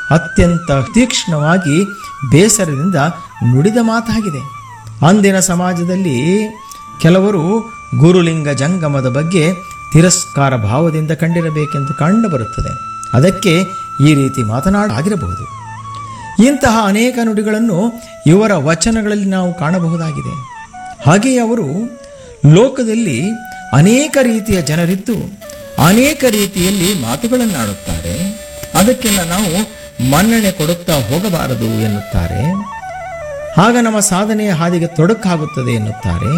ಅತ್ಯಂತ ತೀಕ್ಷ್ಣವಾಗಿ ಬೇಸರದಿಂದ ನುಡಿದ ಮಾತಾಗಿದೆ ಅಂದಿನ ಸಮಾಜದಲ್ಲಿ ಕೆಲವರು ಗುರುಲಿಂಗ ಜಂಗಮದ ಬಗ್ಗೆ ತಿರಸ್ಕಾರ ಭಾವದಿಂದ ಕಂಡಿರಬೇಕೆಂದು ಕಂಡುಬರುತ್ತದೆ ಅದಕ್ಕೆ ಈ ರೀತಿ ಮಾತನಾಡಾಗಿರಬಹುದು ಇಂತಹ ಅನೇಕ ನುಡಿಗಳನ್ನು ಇವರ ವಚನಗಳಲ್ಲಿ ನಾವು ಕಾಣಬಹುದಾಗಿದೆ ಹಾಗೆಯೇ ಅವರು ಲೋಕದಲ್ಲಿ ಅನೇಕ ರೀತಿಯ ಜನರಿದ್ದು ಅನೇಕ ರೀತಿಯಲ್ಲಿ ಮಾತುಗಳನ್ನಾಡುತ್ತಾರೆ ಅದಕ್ಕೆಲ್ಲ ನಾವು ಮನ್ನಣೆ ಕೊಡುತ್ತಾ ಹೋಗಬಾರದು ಎನ್ನುತ್ತಾರೆ ಆಗ ನಮ್ಮ ಸಾಧನೆಯ ಹಾದಿಗೆ ತೊಡಕಾಗುತ್ತದೆ ಎನ್ನುತ್ತಾರೆ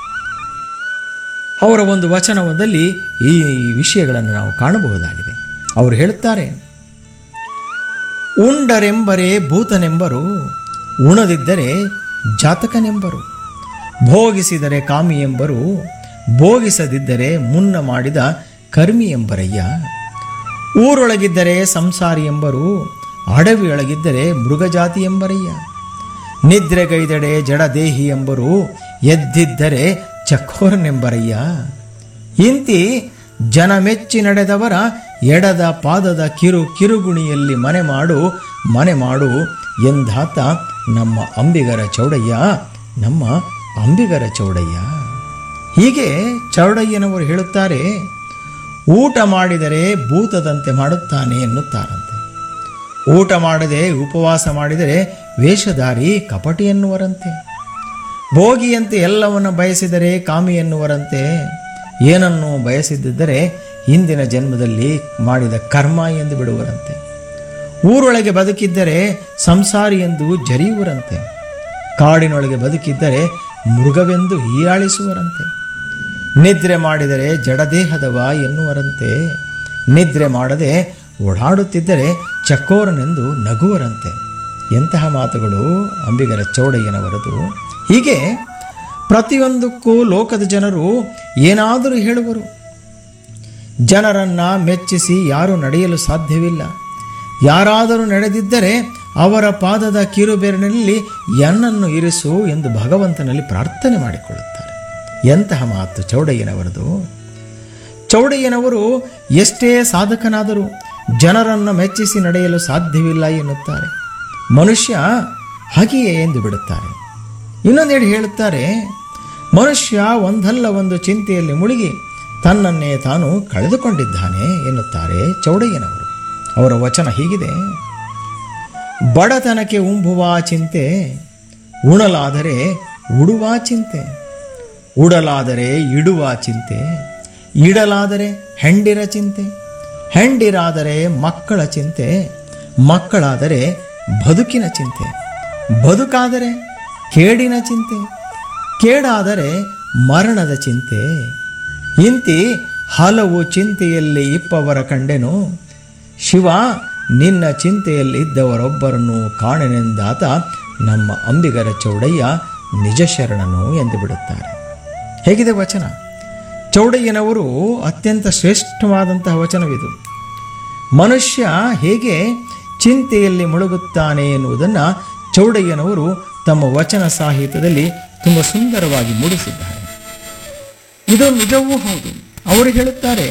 ಅವರ ಒಂದು ವಚನದಲ್ಲಿ ಈ ವಿಷಯಗಳನ್ನು ನಾವು ಕಾಣಬಹುದಾಗಿದೆ ಅವರು ಹೇಳುತ್ತಾರೆ ಉಂಡರೆಂಬರೆ ಭೂತನೆಂಬರು ಉಣದಿದ್ದರೆ ಜಾತಕನೆಂಬರು ಭೋಗಿಸಿದರೆ ಕಾಮಿ ಎಂಬರು ಭೋಗಿಸದಿದ್ದರೆ ಮುನ್ನ ಮಾಡಿದ ಕರ್ಮಿ ಎಂಬರಯ್ಯ ಊರೊಳಗಿದ್ದರೆ ಸಂಸಾರಿ ಎಂಬರು ಅಡವಿಯೊಳಗಿದ್ದರೆ ಮೃಗಜಾತಿ ಎಂಬರಯ್ಯ ನಿದ್ರೆಗೈದಡೆ ಜಡದೇಹಿ ಎಂಬರು ಎದ್ದಿದ್ದರೆ ಚಕೋರನೆಂಬರಯ್ಯ ಇಂತಿ ಜನ ಮೆಚ್ಚಿ ನಡೆದವರ ಎಡದ ಪಾದದ ಕಿರು ಕಿರುಗುಣಿಯಲ್ಲಿ ಮನೆ ಮಾಡು ಮನೆ ಮಾಡು ಎಂದಾತ ನಮ್ಮ ಅಂಬಿಗರ ಚೌಡಯ್ಯ ನಮ್ಮ ಅಂಬಿಗರ ಚೌಡಯ್ಯ ಹೀಗೆ ಚೌಡಯ್ಯನವರು ಹೇಳುತ್ತಾರೆ ಊಟ ಮಾಡಿದರೆ ಭೂತದಂತೆ ಮಾಡುತ್ತಾನೆ ಎನ್ನುತ್ತಾರಂತೆ ಊಟ ಮಾಡದೆ ಉಪವಾಸ ಮಾಡಿದರೆ ವೇಷಧಾರಿ ಕಪಟಿ ಎನ್ನುವರಂತೆ ಭೋಗಿಯಂತೆ ಎಲ್ಲವನ್ನು ಬಯಸಿದರೆ ಕಾಮಿ ಎನ್ನುವರಂತೆ ಏನನ್ನು ಬಯಸಿದ್ದರೆ ಹಿಂದಿನ ಜನ್ಮದಲ್ಲಿ ಮಾಡಿದ ಕರ್ಮ ಎಂದು ಬಿಡುವರಂತೆ ಊರೊಳಗೆ ಬದುಕಿದ್ದರೆ ಸಂಸಾರಿ ಎಂದು ಜರಿಯುವರಂತೆ ಕಾಡಿನೊಳಗೆ ಬದುಕಿದ್ದರೆ ಮೃಗವೆಂದು ಹೀಯಾಳಿಸುವರಂತೆ ನಿದ್ರೆ ಮಾಡಿದರೆ ಜಡದೇಹದವ ಎನ್ನುವರಂತೆ ನಿದ್ರೆ ಮಾಡದೆ ಓಡಾಡುತ್ತಿದ್ದರೆ ಚಕೋರನೆಂದು ನಗುವರಂತೆ ಎಂತಹ ಮಾತುಗಳು ಅಂಬಿಗರ ಚೌಡಯ್ಯನವರದು ಹೀಗೆ ಪ್ರತಿಯೊಂದಕ್ಕೂ ಲೋಕದ ಜನರು ಏನಾದರೂ ಹೇಳುವರು ಜನರನ್ನ ಮೆಚ್ಚಿಸಿ ಯಾರು ನಡೆಯಲು ಸಾಧ್ಯವಿಲ್ಲ ಯಾರಾದರೂ ನಡೆದಿದ್ದರೆ ಅವರ ಪಾದದ ಕಿರುಬೆರಳಿನಲ್ಲಿ ಎನ್ನನ್ನು ಇರಿಸು ಎಂದು ಭಗವಂತನಲ್ಲಿ ಪ್ರಾರ್ಥನೆ ಮಾಡಿಕೊಳ್ಳುತ್ತಾರೆ ಎಂತಹ ಮಾತು ಚೌಡಯ್ಯನವರದು ಚೌಡಯ್ಯನವರು ಎಷ್ಟೇ ಸಾಧಕನಾದರೂ ಜನರನ್ನು ಮೆಚ್ಚಿಸಿ ನಡೆಯಲು ಸಾಧ್ಯವಿಲ್ಲ ಎನ್ನುತ್ತಾರೆ ಮನುಷ್ಯ ಹಾಗೆಯೇ ಎಂದು ಬಿಡುತ್ತಾರೆ ಇನ್ನೊಂದೆಡೆ ಹೇಳುತ್ತಾರೆ ಮನುಷ್ಯ ಒಂದಲ್ಲ ಒಂದು ಚಿಂತೆಯಲ್ಲಿ ಮುಳುಗಿ ತನ್ನನ್ನೇ ತಾನು ಕಳೆದುಕೊಂಡಿದ್ದಾನೆ ಎನ್ನುತ್ತಾರೆ ಚೌಡಯ್ಯನವರು ಅವರ ವಚನ ಹೀಗಿದೆ ಬಡತನಕ್ಕೆ ಉಂಬುವ ಚಿಂತೆ ಉಣಲಾದರೆ ಉಡುವ ಚಿಂತೆ ಉಡಲಾದರೆ ಇಡುವ ಚಿಂತೆ ಇಡಲಾದರೆ ಹೆಂಡಿರ ಚಿಂತೆ ಹೆಂಡಿರಾದರೆ ಮಕ್ಕಳ ಚಿಂತೆ ಮಕ್ಕಳಾದರೆ ಬದುಕಿನ ಚಿಂತೆ ಬದುಕಾದರೆ ಕೇಡಿನ ಚಿಂತೆ ಕೇಡಾದರೆ ಮರಣದ ಚಿಂತೆ ಇಂತಿ ಹಲವು ಚಿಂತೆಯಲ್ಲಿ ಇಪ್ಪವರ ಕಂಡೆನು ಶಿವ ನಿನ್ನ ಚಿಂತೆಯಲ್ಲಿ ಇದ್ದವರೊಬ್ಬರನ್ನು ಕಾಣೆನೆಂದಾತ ನಮ್ಮ ಅಂಬಿಗರ ಚೌಡಯ್ಯ ನಿಜ ಶರಣನು ಎಂದು ಬಿಡುತ್ತಾರೆ ಹೇಗಿದೆ ವಚನ ಚೌಡಯ್ಯನವರು ಅತ್ಯಂತ ಶ್ರೇಷ್ಠವಾದಂತಹ ವಚನವಿದು ಮನುಷ್ಯ ಹೇಗೆ ಚಿಂತೆಯಲ್ಲಿ ಮುಳುಗುತ್ತಾನೆ ಎನ್ನುವುದನ್ನು ಚೌಡಯ್ಯನವರು ತಮ್ಮ ವಚನ ಸಾಹಿತ್ಯದಲ್ಲಿ ತುಂಬ ಸುಂದರವಾಗಿ ಮೂಡಿಸಿದ್ದಾರೆ ಇದು ನಿಜವೂ ಹೌದು ಅವರು ಹೇಳುತ್ತಾರೆ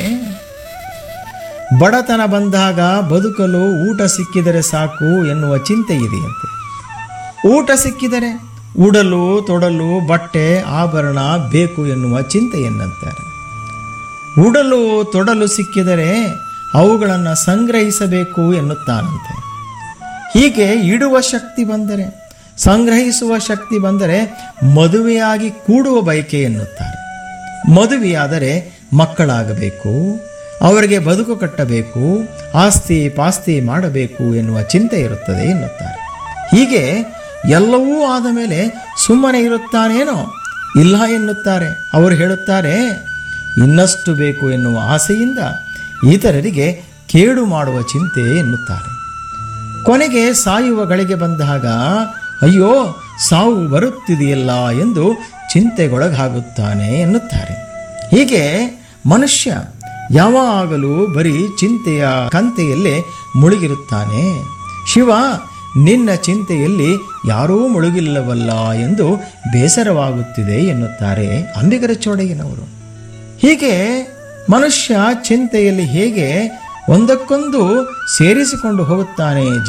ಬಡತನ ಬಂದಾಗ ಬದುಕಲು ಊಟ ಸಿಕ್ಕಿದರೆ ಸಾಕು ಎನ್ನುವ ಚಿಂತೆ ಇದೆಯಂತೆ ಊಟ ಸಿಕ್ಕಿದರೆ ಉಡಲು ತೊಡಲು ಬಟ್ಟೆ ಆಭರಣ ಬೇಕು ಎನ್ನುವ ಚಿಂತೆಯನ್ನಂತಾರೆ ಉಡಲು ತೊಡಲು ಸಿಕ್ಕಿದರೆ ಅವುಗಳನ್ನು ಸಂಗ್ರಹಿಸಬೇಕು ಎನ್ನುತ್ತಾನಂತೆ ಹೀಗೆ ಇಡುವ ಶಕ್ತಿ ಬಂದರೆ ಸಂಗ್ರಹಿಸುವ ಶಕ್ತಿ ಬಂದರೆ ಮದುವೆಯಾಗಿ ಕೂಡುವ ಬಯಕೆ ಎನ್ನುತ್ತಾರೆ ಮದುವೆಯಾದರೆ ಮಕ್ಕಳಾಗಬೇಕು ಅವರಿಗೆ ಬದುಕು ಕಟ್ಟಬೇಕು ಆಸ್ತಿ ಪಾಸ್ತಿ ಮಾಡಬೇಕು ಎನ್ನುವ ಚಿಂತೆ ಇರುತ್ತದೆ ಎನ್ನುತ್ತಾರೆ ಹೀಗೆ ಎಲ್ಲವೂ ಆದ ಮೇಲೆ ಸುಮ್ಮನೆ ಇರುತ್ತಾನೇನೋ ಇಲ್ಲ ಎನ್ನುತ್ತಾರೆ ಅವರು ಹೇಳುತ್ತಾರೆ ಇನ್ನಷ್ಟು ಬೇಕು ಎನ್ನುವ ಆಸೆಯಿಂದ ಇತರರಿಗೆ ಕೇಡು ಮಾಡುವ ಚಿಂತೆ ಎನ್ನುತ್ತಾರೆ ಕೊನೆಗೆ ಸಾಯುವ ಗಳಿಗೆ ಬಂದಾಗ ಅಯ್ಯೋ ಸಾವು ಬರುತ್ತಿದೆಯಲ್ಲ ಎಂದು ಚಿಂತೆಗೊಳಗಾಗುತ್ತಾನೆ ಎನ್ನುತ್ತಾರೆ ಹೀಗೆ ಮನುಷ್ಯ ಯಾವಾಗಲೂ ಬರೀ ಚಿಂತೆಯ ಕಂತೆಯಲ್ಲೇ ಮುಳುಗಿರುತ್ತಾನೆ ಶಿವ ನಿನ್ನ ಚಿಂತೆಯಲ್ಲಿ ಯಾರೂ ಮುಳುಗಿಲ್ಲವಲ್ಲ ಎಂದು ಬೇಸರವಾಗುತ್ತಿದೆ ಎನ್ನುತ್ತಾರೆ ಅಂಬಿಗರ ಚೋಡಯ್ಯನವರು ಹೀಗೆ ಮನುಷ್ಯ ಚಿಂತೆಯಲ್ಲಿ ಹೇಗೆ ಒಂದಕ್ಕೊಂದು ಸೇರಿಸಿಕೊಂಡು ಹೋಗುತ್ತಾನೆ